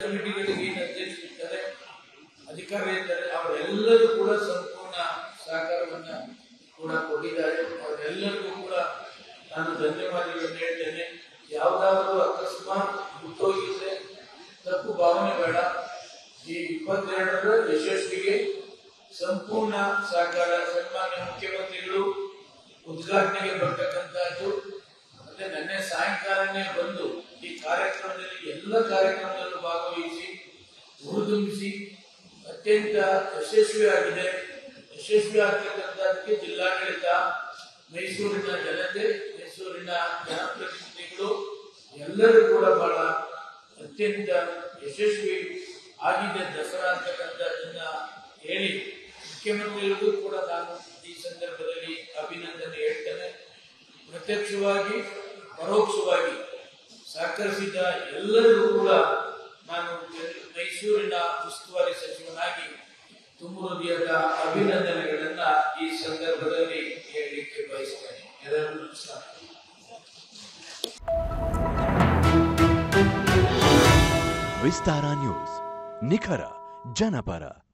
ಕಮಿಟಿಗಳಿಗೆ ಏನು ಅಧ್ಯಕ್ಷರಿದ್ದಾರೆ ಅಧಿಕಾರಿ ಇದ್ದಾರೆ ಅವರೆಲ್ಲರೂ ಕೂಡ ಸಂಪೂರ್ಣ ಸಹಕಾರವನ್ನ ಕೂಡ ಕೊಟ್ಟಿದ್ದಾರೆ ಅವರೆಲ್ಲರಿಗೂ ಕೂಡ ನಾನು ಧನ್ಯವಾದಗಳನ್ನು ಹೇಳ್ತೇನೆ ಯಾವ್ದಾದ್ರು ಅಕಸ್ಮಾತ್ ಬಿಟ್ಟೋಗಿದ್ರೆ ತಪ್ಪು ಭಾವನೆ ಬೇಡ ಈ ಇಪ್ಪತ್ತೆರಡರ ಯಶಸ್ವಿಗೆ ಸಂಪೂರ್ಣ ಸಹಕಾರ ಸನ್ಮಾನ್ಯ ಮುಖ್ಯಮಂತ್ರಿಗಳು ಉದ್ಘಾಟನೆಗೆ ಬರ್ತಕ್ಕಂಥದ್ದು ಮತ್ತೆ ನಿನ್ನೆ ಸಾಯಂಕಾಲನೇ ಬಂದು ಈ ಕಾರ್ಯಕ್ರಮದಲ್ಲಿ ಎಲ್ಲ ಕಾರ್ಯಕ್ರಮದಲ್ಲೂ ಭಾಗವಹಿಸಿ ಹುರಿದುಂಬಿಸಿ ಅತ್ಯಂತ ಯಶಸ್ವಿಯಾಗಿದೆ ಯಶಸ್ವಿ ಆಗ್ತಕ್ಕಂಥದ್ದಕ್ಕೆ ಜಿಲ್ಲಾಡಳಿತ ಮೈಸೂರಿನ ಜನತೆ ಮೈಸೂರಿನ ಜನಪ್ರತಿನಿಧಿಗಳು ಎಲ್ಲರೂ ಕೂಡ ಬಹಳ ಅತ್ಯಂತ ಯಶಸ್ವಿ ಆಗಿದೆ ದಸರಾ ಅಂತಕ್ಕಂಥದ್ದನ್ನ ಹೇಳಿ ಮುಖ್ಯಮಂತ್ರಿಗಳಿಗೂ ಕೂಡ ನಾನು ಈ ಸಂದರ್ಭದಲ್ಲಿ ಅಭಿನಂದನೆ ಹೇಳ್ತೇನೆ ಪ್ರತ್ಯಕ್ಷವಾಗಿ ಪರೋಕ್ಷವಾಗಿ ಸಹಕರಿಸಿದ ಎಲ್ಲರಿಗೂ ಕೂಡ ನಾನು ಮೈಸೂರಿನ ಉಸ್ತುವಾರಿ ಸಚಿವನಾಗಿ ತುಂಬ ಹೃದಯದ ಅಭಿನಂದನೆಗಳನ್ನ ಈ ಸಂದರ್ಭದಲ್ಲಿ ಹೇಳಲಿಕ್ಕೆ ಬಯಸ್ತೇನೆ ಎಲ್ಲರಿಗೂ ನಮಸ್ಕಾರ ವಿಸ್ತಾರ ನ್ಯೂಸ್ ನಿಖರ ಜನಪರ